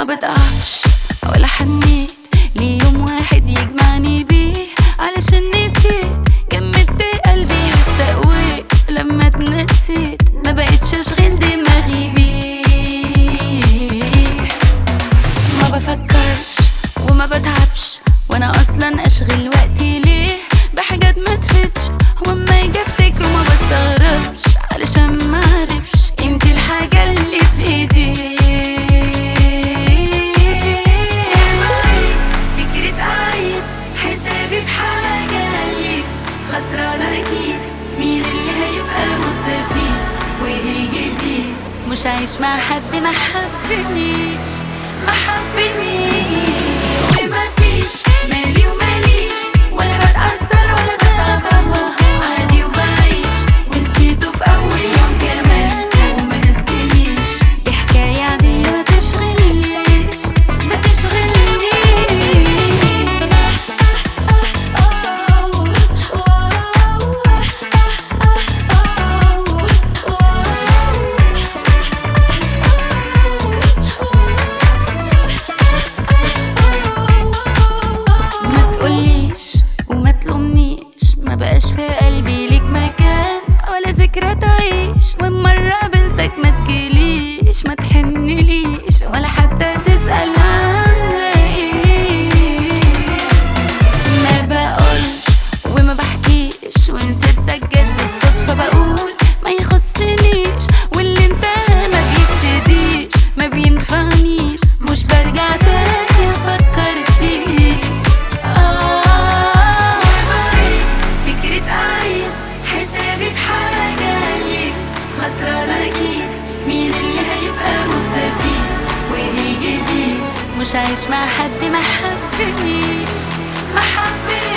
ما بضعفش ولا حنيت ليوم واحد يجمعني بيه علشان نسيت جمدت قلبي واستقويت لما اتنسيت ما بقتش اشغل دماغي بيه ما بفكرش وما بتعبش وانا اصلا اشغل وقتي ليه بحاجات ما تفتش واما يجي افتكره ما بستغربش علشان ما اعرفش قيمتي الحاجه اللي في ايدي معاك فكرة عايد حسابي في حاجة ليك خسرانة أكيد مين اللي هيبقى مستفيد وإيه الجديد مش عايش مع حد ما حبنيش ما حبنيش وما فيش مالي وماليش ولا بتأثر ولا بتعب عادي وبعيش ونسيته في أول يوم كمان وما هزنيش دي حكاية عادية ما تشغلنيش ما ما تقوليش وما تلومنيش ما بقاش في قلبي ليك مكان ولا ذكرى تعيش وإن مرة قابلتك ما تجيليش ما تحنليش ولا حتى تسأل عاملة ايه ما بقولش وما بحكيش وإن سبتك جت بالصدفة بقول ما يخصنيش واللي انتهى ما بيبتديش ما بينفعنيش مش برجع تاني افكر فيه آه فكرة عايد حسابي في حاجة ليك خسرانة أكيد مين اللي هيبقى مستفيد وإيه الجديد مش عايش مع حد ما حبنيش ما حبنيش